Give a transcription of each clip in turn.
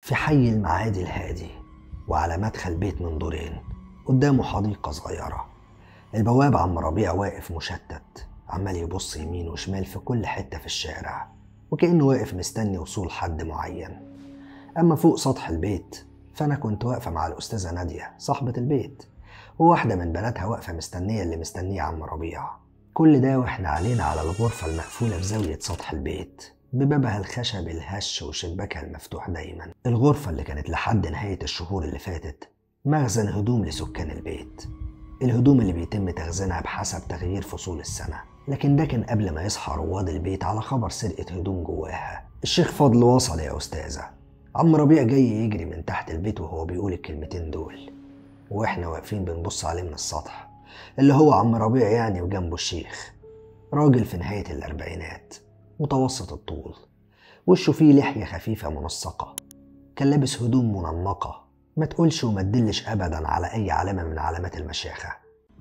في حي المعادي الهادي وعلى مدخل بيت من دورين قدامه حديقة صغيرة البواب عم ربيع واقف مشتت عمال يبص يمين وشمال في كل حتة في الشارع وكأنه واقف مستني وصول حد معين أما فوق سطح البيت فأنا كنت واقفة مع الأستاذة نادية صاحبة البيت وواحدة من بناتها واقفة مستنية اللي مستنيه عم ربيع كل ده واحنا علينا على الغرفة المقفولة في زاوية سطح البيت ببابها الخشب الهش وشباكها المفتوح دايما الغرفة اللي كانت لحد نهاية الشهور اللي فاتت مخزن هدوم لسكان البيت الهدوم اللي بيتم تخزينها بحسب تغيير فصول السنة لكن ده كان قبل ما يصحى رواد البيت على خبر سرقة هدوم جواها الشيخ فضل وصل يا أستاذة عم ربيع جاي يجري من تحت البيت وهو بيقول الكلمتين دول واحنا واقفين بنبص عليه من السطح اللي هو عم ربيع يعني وجنبه الشيخ راجل في نهاية الأربعينات متوسط الطول وشه فيه لحية خفيفة منسقة كان لابس هدوم منمقة ما تقولش وما تدلش أبدا على أي علامة من علامات المشاخة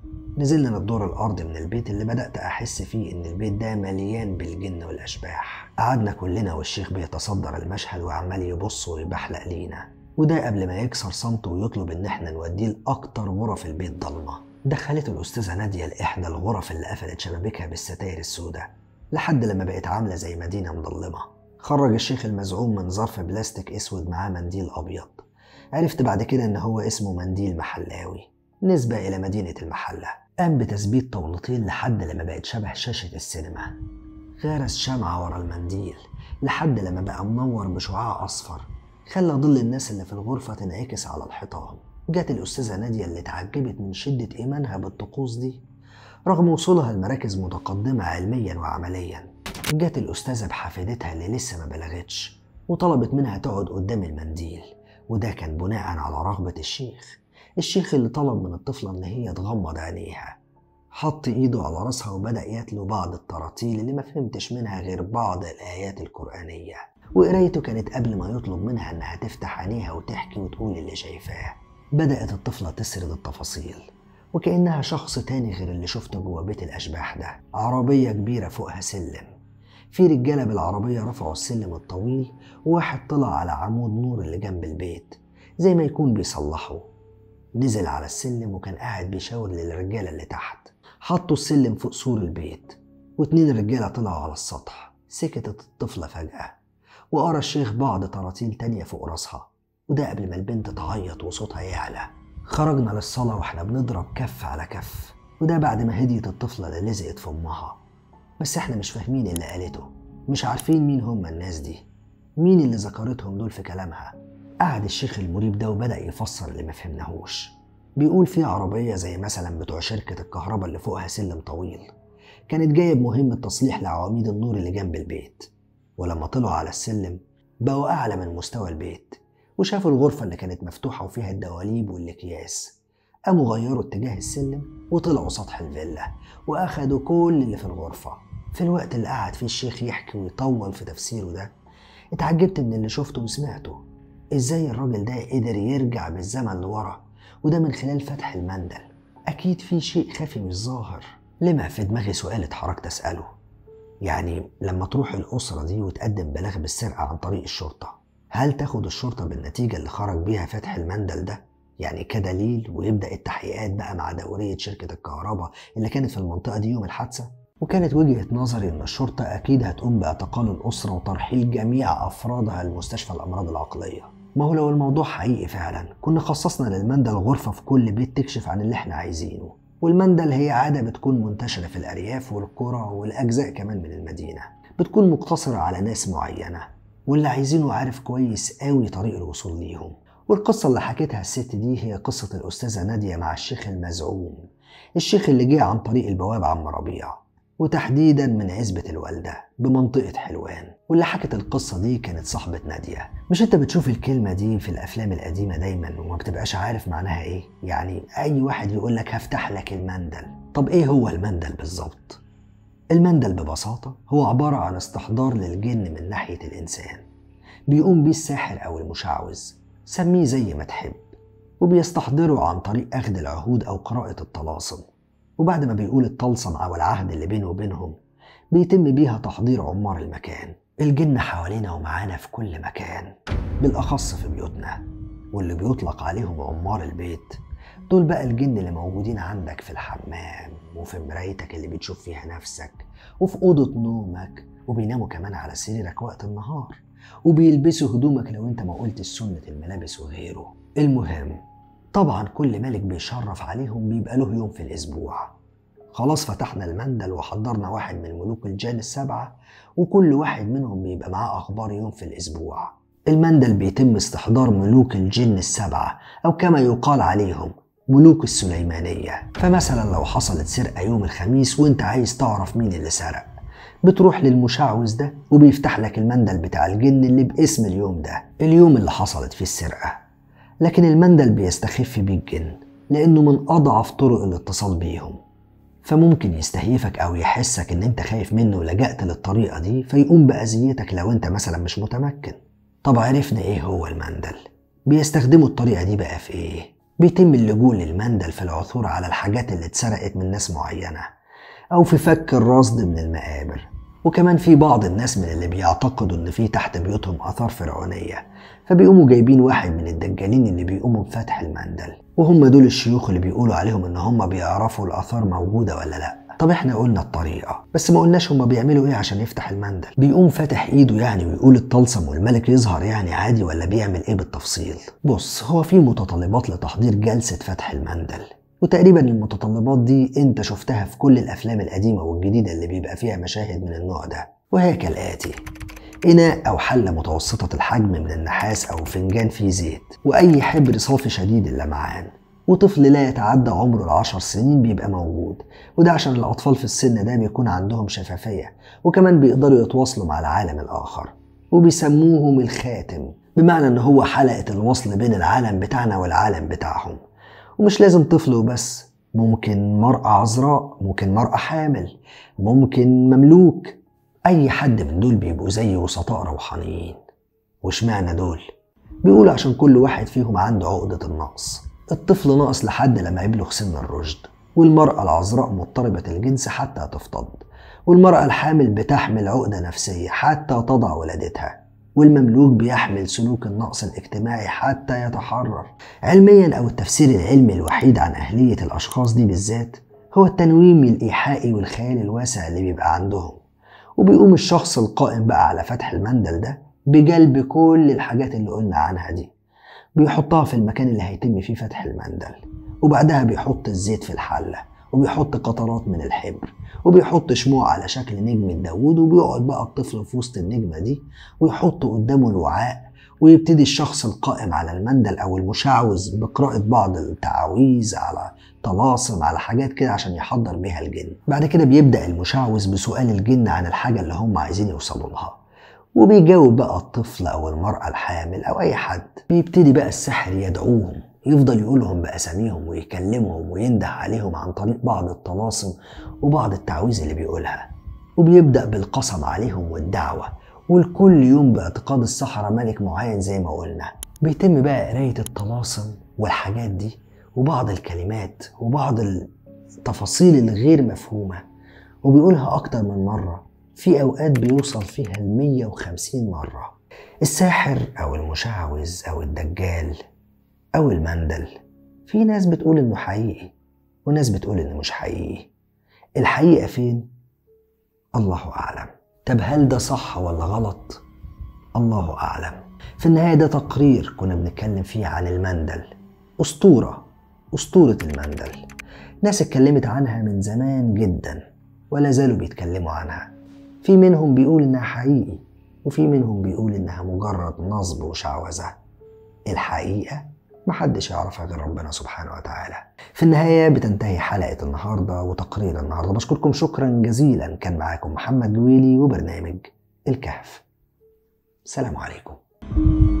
نزلنا للدور الأرضي من البيت اللي بدأت أحس فيه إن البيت ده مليان بالجن والأشباح قعدنا كلنا والشيخ بيتصدر المشهد وعمال يبص ويبحلق لينا وده قبل ما يكسر صمته ويطلب إن إحنا نوديه لأكتر غرف البيت ضلمة دخلته الأستاذة نادية لإحدى الغرف اللي قفلت شبابيكها بالستاير السوداء لحد لما بقت عاملة زي مدينة مظلمة خرج الشيخ المزعوم من ظرف بلاستيك اسود معاه منديل ابيض عرفت بعد كده ان هو اسمه منديل محلاوي نسبة الى مدينة المحلة قام بتثبيت طاولتين لحد لما بقت شبه شاشة السينما غرس شمعة ورا المنديل لحد لما بقى منور بشعاع اصفر خلى ظل الناس اللي في الغرفة تنعكس على الحيطان جت الأستاذة نادية اللي اتعجبت من شدة إيمانها بالطقوس دي رغم وصولها لمراكز متقدمة علميا وعمليا جت الأستاذة بحفيدتها اللي لسه ما بلغتش وطلبت منها تقعد قدام المنديل وده كان بناء على رغبة الشيخ الشيخ اللي طلب من الطفلة إن هي تغمض عينيها حط إيده على راسها وبدأ يتلو بعض التراتيل اللي ما فهمتش منها غير بعض الآيات القرآنية وقرايته كانت قبل ما يطلب منها إنها تفتح عينيها وتحكي وتقول اللي شايفاه بدأت الطفلة تسرد التفاصيل وكأنها شخص تاني غير اللي شفته جوه بيت الأشباح ده عربية كبيرة فوقها سلم في رجالة بالعربية رفعوا السلم الطويل وواحد طلع على عمود نور اللي جنب البيت زي ما يكون بيصلحه نزل على السلم وكان قاعد بيشاور للرجالة اللي تحت حطوا السلم فوق سور البيت واتنين رجالة طلعوا على السطح سكتت الطفلة فجأة وقرا الشيخ بعض تراتيل تانية فوق راسها وده قبل ما البنت تعيط وصوتها يعلى خرجنا للصلاة واحنا بنضرب كف على كف وده بعد ما هديت الطفلة اللي لزقت في أمها بس احنا مش فاهمين اللي قالته مش عارفين مين هم الناس دي مين اللي ذكرتهم دول في كلامها قعد الشيخ المريب ده وبدأ يفسر اللي ما فهمناهوش بيقول في عربية زي مثلا بتوع شركة الكهرباء اللي فوقها سلم طويل كانت جاية بمهمة تصليح لعواميد النور اللي جنب البيت ولما طلعوا على السلم بقوا أعلى من مستوى البيت وشافوا الغرفة اللي كانت مفتوحة وفيها الدواليب والأكياس قاموا غيروا اتجاه السلم وطلعوا سطح الفيلا وأخدوا كل اللي في الغرفة في الوقت اللي قعد فيه الشيخ يحكي ويطول في تفسيره ده اتعجبت من اللي شفته وسمعته ازاي الراجل ده قدر يرجع بالزمن لورا وده من خلال فتح المندل اكيد في شيء خفي مش ظاهر لمع في دماغي سؤال اتحركت اساله يعني لما تروح الاسره دي وتقدم بلاغ بالسرقه عن طريق الشرطه هل تاخد الشرطه بالنتيجه اللي خرج بيها فتح المندل ده يعني كدليل ويبدا التحقيقات بقى مع دوريه شركه الكهرباء اللي كانت في المنطقه دي يوم الحادثه وكانت وجهة نظري إن الشرطة أكيد هتقوم باعتقال الأسرة وترحيل جميع أفرادها لمستشفى الأمراض العقلية ما هو لو الموضوع حقيقي فعلا كنا خصصنا للمندل غرفة في كل بيت تكشف عن اللي احنا عايزينه والمندل هي عادة بتكون منتشرة في الأرياف والقرى والأجزاء كمان من المدينة بتكون مقتصرة على ناس معينة واللي عايزينه عارف كويس قوي طريق الوصول ليهم والقصة اللي حكيتها الست دي هي قصة الأستاذة نادية مع الشيخ المزعوم الشيخ اللي جه عن طريق البواب عم ربيع وتحديدا من عزبة الوالدة بمنطقة حلوان واللي حكت القصة دي كانت صاحبة نادية مش انت بتشوف الكلمة دي في الأفلام القديمة دايما وما بتبقاش عارف معناها ايه يعني أي واحد يقول لك هفتح لك المندل طب ايه هو المندل بالظبط المندل ببساطة هو عبارة عن استحضار للجن من ناحية الإنسان بيقوم بيه الساحر أو المشعوذ سميه زي ما تحب وبيستحضره عن طريق أخذ العهود أو قراءة الطلاسم وبعد ما بيقول الطلسم أو العهد اللي بينه وبينهم بيتم بيها تحضير عمار المكان الجن حوالينا ومعانا في كل مكان بالأخص في بيوتنا واللي بيطلق عليهم عمار البيت دول بقى الجن اللي موجودين عندك في الحمام وفي مرايتك اللي بتشوف فيها نفسك وفي أوضة نومك وبيناموا كمان على سريرك وقت النهار وبيلبسوا هدومك لو انت ما قلت سنة الملابس وغيره المهم طبعا كل ملك بيشرف عليهم بيبقى له يوم في الأسبوع خلاص فتحنا المندل وحضرنا واحد من ملوك الجان السبعة وكل واحد منهم بيبقى معاه أخبار يوم في الأسبوع المندل بيتم استحضار ملوك الجن السبعة أو كما يقال عليهم ملوك السليمانية فمثلا لو حصلت سرقة يوم الخميس وانت عايز تعرف مين اللي سرق بتروح للمشعوذ ده وبيفتح لك المندل بتاع الجن اللي باسم اليوم ده اليوم اللي حصلت فيه السرقة لكن المندل بيستخف بيه الجن لأنه من أضعف طرق الاتصال بيهم فممكن يستهيفك أو يحسك إن أنت خايف منه ولجأت للطريقة دي فيقوم بأذيتك لو أنت مثلا مش متمكن طب عرفنا إيه هو المندل بيستخدموا الطريقة دي بقى في إيه بيتم اللجوء للمندل في العثور على الحاجات اللي اتسرقت من ناس معينة أو في فك الرصد من المقابر وكمان في بعض الناس من اللي بيعتقدوا إن في تحت بيوتهم آثار فرعونية فبيقوموا جايبين واحد من الدجالين اللي بيقوموا بفتح المندل وهم دول الشيوخ اللي بيقولوا عليهم إن هم بيعرفوا الآثار موجودة ولا لأ طب احنا قلنا الطريقة بس ما قلناش هما بيعملوا ايه عشان يفتح المندل بيقوم فاتح ايده يعني ويقول الطلسم والملك يظهر يعني عادي ولا بيعمل ايه بالتفصيل بص هو في متطلبات لتحضير جلسة فتح المندل وتقريبا المتطلبات دي انت شفتها في كل الافلام القديمة والجديدة اللي بيبقى فيها مشاهد من النوع ده وهي كالآتي إناء أو حلة متوسطة الحجم من النحاس أو فنجان فيه زيت وأي حبر صافي شديد اللمعان وطفل لا يتعدى عمره العشر سنين بيبقى موجود وده عشان الأطفال في السن ده بيكون عندهم شفافية وكمان بيقدروا يتواصلوا مع العالم الآخر وبيسموهم الخاتم بمعنى إن هو حلقة الوصل بين العالم بتاعنا والعالم بتاعهم ومش لازم طفل وبس ممكن مرأة عذراء ممكن مرأة حامل ممكن مملوك أي حد من دول بيبقوا زي وسطاء روحانيين واشمعنى دول بيقولوا عشان كل واحد فيهم عنده عقدة النقص الطفل ناقص لحد لما يبلغ سن الرشد والمرأة العذراء مضطربة الجنس حتى تفتض والمرأة الحامل بتحمل عقدة نفسية حتى تضع ولادتها والمملوك بيحمل سلوك النقص الاجتماعي حتى يتحرر علميا أو التفسير العلمي الوحيد عن أهلية الأشخاص دي بالذات هو التنويم الإيحائي والخيال الواسع اللي بيبقى عندهم وبيقوم الشخص القائم بقى على فتح المندل ده بجلب كل الحاجات اللي قلنا عنها دي بيحطها في المكان اللي هيتم فيه فتح المندل وبعدها بيحط الزيت في الحلة وبيحط قطرات من الحبر وبيحط شموع على شكل نجمة داوود وبيقعد بقى الطفل في وسط النجمة دي ويحط قدامه الوعاء ويبتدي الشخص القائم على المندل أو المشعوذ بقراءة بعض التعاويذ على طلاسم على حاجات كده عشان يحضر بيها الجن بعد كده بيبدأ المشعوذ بسؤال الجن عن الحاجة اللي هم عايزين يوصلوا لها وبيجاوب بقى الطفل أو المرأة الحامل أو أي حد بيبتدي بقى الساحر يدعوهم يفضل يقولهم بأساميهم ويكلمهم وينده عليهم عن طريق بعض الطلاسم وبعض التعويذ اللي بيقولها وبيبدأ بالقسم عليهم والدعوة والكل يوم باعتقاد السحرة ملك معين زي ما قلنا بيتم بقى قراية الطلاسم والحاجات دي وبعض الكلمات وبعض التفاصيل الغير مفهومة وبيقولها أكتر من مرة في أوقات بيوصل فيها المية وخمسين مرة الساحر أو المشعوذ أو الدجال أو المندل في ناس بتقول إنه حقيقي وناس بتقول إنه مش حقيقي الحقيقة فين؟ الله أعلم طب هل ده صح ولا غلط؟ الله أعلم في النهاية ده تقرير كنا بنتكلم فيه عن المندل أسطورة أسطورة المندل ناس اتكلمت عنها من زمان جدا ولا زالوا بيتكلموا عنها في منهم بيقول إنها حقيقي وفي منهم بيقول إنها مجرد نصب وشعوذة الحقيقة محدش يعرفها غير ربنا سبحانه وتعالى في النهاية بتنتهي حلقة النهاردة وتقرير النهاردة بشكركم شكرا جزيلا كان معاكم محمد جويلي وبرنامج الكهف سلام عليكم